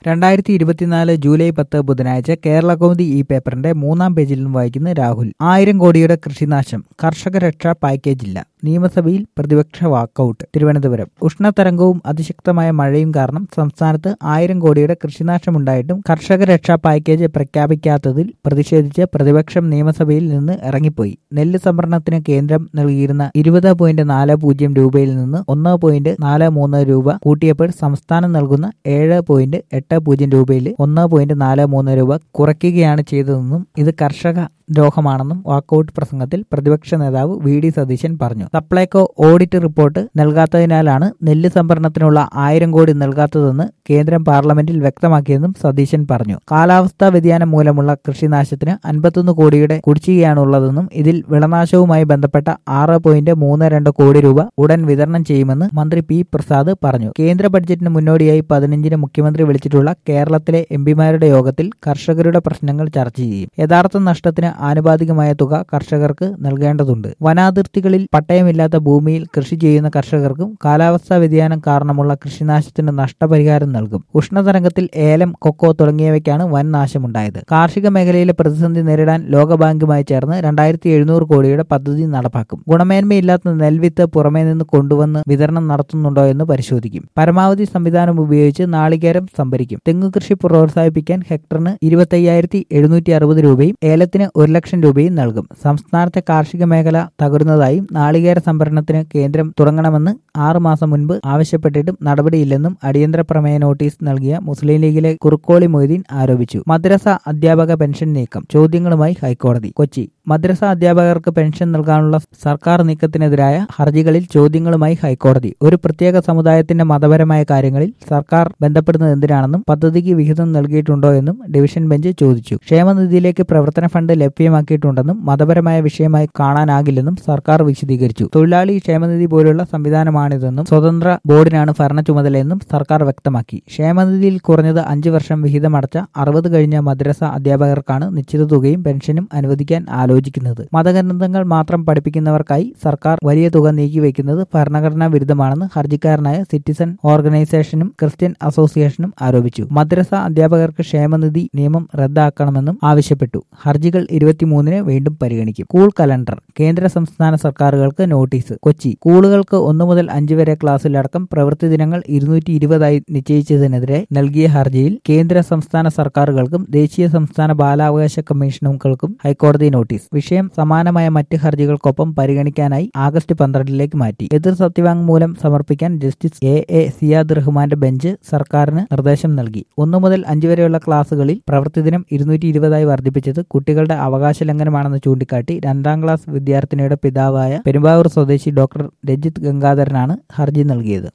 രണ്ടായിരത്തി ഇരുപത്തിനാല് ജൂലൈ പത്ത് ബുധനാഴ്ച കേരള കൗമുദി ഈ പേപ്പറിന്റെ മൂന്നാം പേജിൽ നിന്ന് വായിക്കുന്ന രാഹുൽ ആയിരം കോടിയുടെ കൃഷിനാശം കർഷക രക്ഷാ പാക്കേജില്ല നിയമസഭയിൽ പ്രതിപക്ഷ വാക്കൌട്ട് തിരുവനന്തപുരം ഉഷ്ണതരംഗവും അതിശക്തമായ മഴയും കാരണം സംസ്ഥാനത്ത് ആയിരം കോടിയുടെ കൃഷിനാശമുണ്ടായിട്ടും കർഷക രക്ഷാ പാക്കേജ് പ്രഖ്യാപിക്കാത്തതിൽ പ്രതിഷേധിച്ച് പ്രതിപക്ഷം നിയമസഭയിൽ നിന്ന് ഇറങ്ങിപ്പോയി നെല്ല് സംഭരണത്തിന് കേന്ദ്രം നൽകിയിരുന്ന ഇരുപത് പോയിന്റ് നാല് പൂജ്യം രൂപയിൽ നിന്ന് ഒന്ന് പോയിന്റ് നാല് മൂന്ന് രൂപ കൂട്ടിയപ്പോൾ സംസ്ഥാനം നൽകുന്ന ഏഴ് പോയിന്റ് എട്ട് പൂജ്യം രൂപയിൽ ഒന്ന് പോയിന്റ് നാല് മൂന്ന് രൂപ കുറയ്ക്കുകയാണ് ചെയ്തതെന്നും ഇത് കർഷക ദ്രോഹമാണെന്നും വാക്കൌട്ട് പ്രസംഗത്തിൽ പ്രതിപക്ഷ നേതാവ് വി ഡി സതീശൻ പറഞ്ഞു സപ്ലൈകോ ഓഡിറ്റ് റിപ്പോർട്ട് നൽകാത്തതിനാലാണ് നെല്ല് സംഭരണത്തിനുള്ള ആയിരം കോടി നൽകാത്തതെന്ന് കേന്ദ്രം പാർലമെന്റിൽ വ്യക്തമാക്കിയെന്നും സതീശൻ പറഞ്ഞു കാലാവസ്ഥാ വ്യതിയാനം മൂലമുള്ള കൃഷിനാശത്തിന് അൻപത്തൊന്ന് കോടിയുടെ കുടിശ്ശികയാണുള്ളതെന്നും ഇതിൽ വിളനാശവുമായി ബന്ധപ്പെട്ട ആറ് പോയിന്റ് മൂന്ന് രണ്ട് കോടി രൂപ ഉടൻ വിതരണം ചെയ്യുമെന്ന് മന്ത്രി പി പ്രസാദ് പറഞ്ഞു കേന്ദ്ര ബഡ്ജറ്റിന് മുന്നോടിയായി പതിനഞ്ചിന് മുഖ്യമന്ത്രി വിളിച്ചിട്ടുള്ള കേരളത്തിലെ എംപിമാരുടെ യോഗത്തിൽ കർഷകരുടെ പ്രശ്നങ്ങൾ ചർച്ച ചെയ്യും യഥാർത്ഥ നഷ്ടത്തിന് ആനുപാതികമായ തുക കർഷകർക്ക് നൽകേണ്ടതുണ്ട് വനാതിർത്തികളിൽ പട്ടയമില്ലാത്ത ഭൂമിയിൽ കൃഷി ചെയ്യുന്ന കർഷകർക്കും കാലാവസ്ഥാ വ്യതിയാനം കാരണമുള്ള കൃഷിനാശത്തിന് നഷ്ടപരിഹാരം നൽകും ഉഷ്ണതരംഗത്തിൽ ഏലം കൊക്കോ തുടങ്ങിയവയ്ക്കാണ് വൻ നാശമുണ്ടായത് കാർഷിക മേഖലയിലെ പ്രതിസന്ധി നേരിടാൻ ലോകബാങ്കുമായി ചേർന്ന് രണ്ടായിരത്തി എഴുന്നൂറ് കോടിയുടെ പദ്ധതി നടപ്പാക്കും ഗുണമേന്മയില്ലാത്ത നെൽവിത്ത് പുറമേ നിന്ന് കൊണ്ടുവന്ന് വിതരണം നടത്തുന്നുണ്ടോ എന്ന് പരിശോധിക്കും പരമാവധി സംവിധാനം ഉപയോഗിച്ച് നാളികേരം സംഭരിക്കും തെങ്ങു കൃഷി പ്രോത്സാഹിപ്പിക്കാൻ ഹെക്ടറിന് ഇരുപത്തയ്യായിരത്തി എഴുന്നൂറ്റി അറുപത് രൂപയും ഏലത്തിന് ഒരു ലക്ഷം രൂപയും നൽകും സംസ്ഥാനത്തെ കാർഷിക മേഖല തകരുന്നതായും നാളികേര സംഭരണത്തിന് കേന്ദ്രം തുടങ്ങണമെന്ന് ആറ് മാസം മുൻപ് ആവശ്യപ്പെട്ടിട്ടും നടപടിയില്ലെന്നും അടിയന്തര പ്രമേയ നോട്ടീസ് നൽകിയ മുസ്ലിം ലീഗിലെ കുറുക്കോളി മൊയ്തീൻ ആരോപിച്ചു മദ്രസ അധ്യാപക പെൻഷൻ നീക്കം ചോദ്യങ്ങളുമായി ഹൈക്കോടതി കൊച്ചി മദ്രസ അധ്യാപകർക്ക് പെൻഷൻ നൽകാനുള്ള സർക്കാർ നീക്കത്തിനെതിരായ ഹർജികളിൽ ചോദ്യങ്ങളുമായി ഹൈക്കോടതി ഒരു പ്രത്യേക സമുദായത്തിന്റെ മതപരമായ കാര്യങ്ങളിൽ സർക്കാർ ബന്ധപ്പെടുന്നത് എന്തിനാണെന്നും പദ്ധതിക്ക് വിഹിതം നൽകിയിട്ടുണ്ടോ എന്നും ഡിവിഷൻ ബെഞ്ച് ചോദിച്ചു ക്ഷേമനിധിയിലേക്ക് പ്രവർത്തന ഫണ്ട് ലഭ്യമാക്കിയിട്ടുണ്ടെന്നും മതപരമായ വിഷയമായി കാണാനാകില്ലെന്നും സർക്കാർ വിശദീകരിച്ചു തൊഴിലാളി ക്ഷേമനിധി പോലുള്ള സംവിധാനമാണിതെന്നും സ്വതന്ത്ര ബോർഡിനാണ് ഭരണ ചുമതലയെന്നും സർക്കാർ വ്യക്തമാക്കി ക്ഷേമനിധിയിൽ കുറഞ്ഞത് അഞ്ചു വർഷം വിഹിതമടച്ച അറുപത് കഴിഞ്ഞ മദ്രസ അധ്യാപകർക്കാണ് നിശ്ചിത തുകയും പെൻഷനും അനുവദിക്കാൻ ആലോചിക്കുന്നത് മതഗ്രന്ഥങ്ങൾ മാത്രം പഠിപ്പിക്കുന്നവർക്കായി സർക്കാർ വലിയ തുക നീക്കിവെക്കുന്നത് ഭരണഘടനാ വിരുദ്ധമാണെന്ന് ഹർജിക്കാരനായ സിറ്റിസൺ ഓർഗനൈസേഷനും ക്രിസ്ത്യൻ അസോസിയേഷനും ആരോപിച്ചു മദ്രസ അധ്യാപകർക്ക് ക്ഷേമനിധി നിയമം റദ്ദാക്കണമെന്നും ആവശ്യപ്പെട്ടു ഹർജികൾ ഇരുപത്തിമൂന്നിന് വീണ്ടും പരിഗണിക്കും സ്കൂൾ കലണ്ടർ കേന്ദ്ര സംസ്ഥാന സർക്കാരുകൾക്ക് നോട്ടീസ് കൊച്ചി സ്കൂളുകൾക്ക് ഒന്നു മുതൽ അഞ്ച് വരെ ക്ലാസ്സിലടക്കം പ്രവൃത്തി ദിനങ്ങൾ ഇരുന്നൂറ്റി ഇരുപതായി നിശ്ചയിച്ചതിനെതിരെ നൽകിയ ഹർജിയിൽ കേന്ദ്ര സംസ്ഥാന സർക്കാരുകൾക്കും ദേശീയ സംസ്ഥാന ബാലാവകാശ കമ്മീഷനുകൾക്കും ഹൈക്കോടതി നോട്ടീസ് വിഷയം സമാനമായ മറ്റ് ഹർജികൾക്കൊപ്പം പരിഗണിക്കാനായി ആഗസ്റ്റ് പന്ത്രണ്ടിലേക്ക് മാറ്റി എതിർ സത്യവാങ്മൂലം സമർപ്പിക്കാൻ ജസ്റ്റിസ് എ എ സിയാദ് റഹ്മാന്റെ ബെഞ്ച് സർക്കാരിന് നിർദ്ദേശം നൽകി ഒന്നു മുതൽ അഞ്ച് വരെയുള്ള ക്ലാസുകളിൽ പ്രവൃത്തിദിനം ഇരുന്നൂറ്റി ഇരുപതായി വർദ്ധിപ്പിച്ചത് കുട്ടികളുടെ അവകാശ ലംഘനമാണെന്ന് ചൂണ്ടിക്കാട്ടി രണ്ടാം ക്ലാസ് വിദ്യാർത്ഥിനിയുടെ പിതാവായ പെരുമ്പാവൂർ സ്വദേശി ഡോക്ടർ രജിത് ഗംഗാധരനാണ് ഹർജി നൽകിയത്